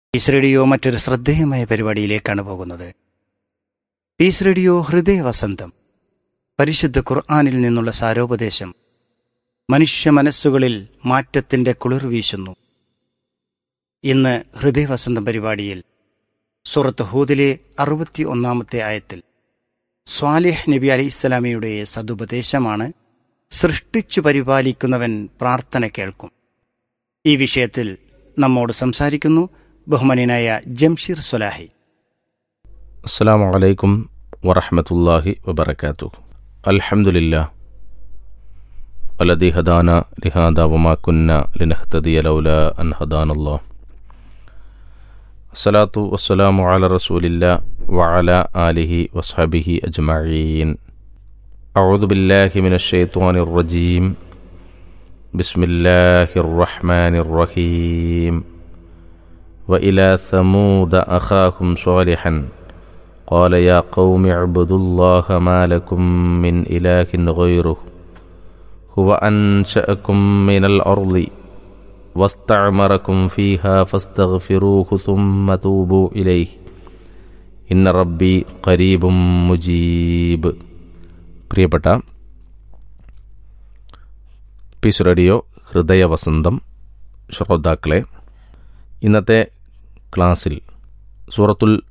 piece radio മറ്റൊരു ശ്രദ്ധേയമായ പരിപാടിയിലേക്കാണ് പോകുന്നത് പീസ് റേഡിയോ ഹൃദയ വസന്തം പരിശുദ്ധ ഖുർആാനിൽ നിന്നുള്ള സാരോപദേശം മനുഷ്യ മനസ്സുകളിൽ മാറ്റത്തിൻ്റെ കുളിർ വീശുന്നു ഇന്ന് ഹൃദയവസന്തം പരിപാടിയിൽ സൂറത്ത് ഹൂദിലെ അറുപത്തി ഒന്നാമത്തെ ആയത്തിൽ സ്വാലിഹ് നബി അലൈഹിസ്സലാമയുടെ സതുപദേശമാണ് സൃഷ്ടിച്ചു പരിപാലിക്കുന്നവൻ പ്രാർത്ഥന കേൾക്കും ഈ വിഷയത്തിൽ നമ്മോട് സംസാരിക്കുന്നു ബഹുമാനായ ജംഷീർ സ്വലാഹി അസ്സാം വലൈക്കും വറഹമത്തല്ലാഹി വബർക്കാത്തു അൽഹംദുലില്ലാ അലദി ഹദാന ലിഹാദ വമാ കുന്ന ലിനഹ്തദിയ ലൗല അൻ ഹദാനല്ലാ അസ്സലാത്തു വസ്സലാമു അല റസൂലില്ലാ വഅല ആലിഹി വസ്ഹബിഹി അജ്മഈൻ أعوذ بالله من الشيطان الرجيم بسم الله الرحمن الرحيم وإلى ثمود أخاهم صالحا قال يا قوم اعبدوا الله ما لكم من إله غيره هو أنشأكم من الأرض واستعمركم فيها فاستغفروه ثم توبوا إليه إن ربي قريب مجيب പ്രിയപ്പെട്ട പീസ് റേഡിയോ ഹൃദയവസന്തം ശ്രോതാക്കളെ ഇന്നത്തെ ക്ലാസ്സിൽ സൂറത്തുൽ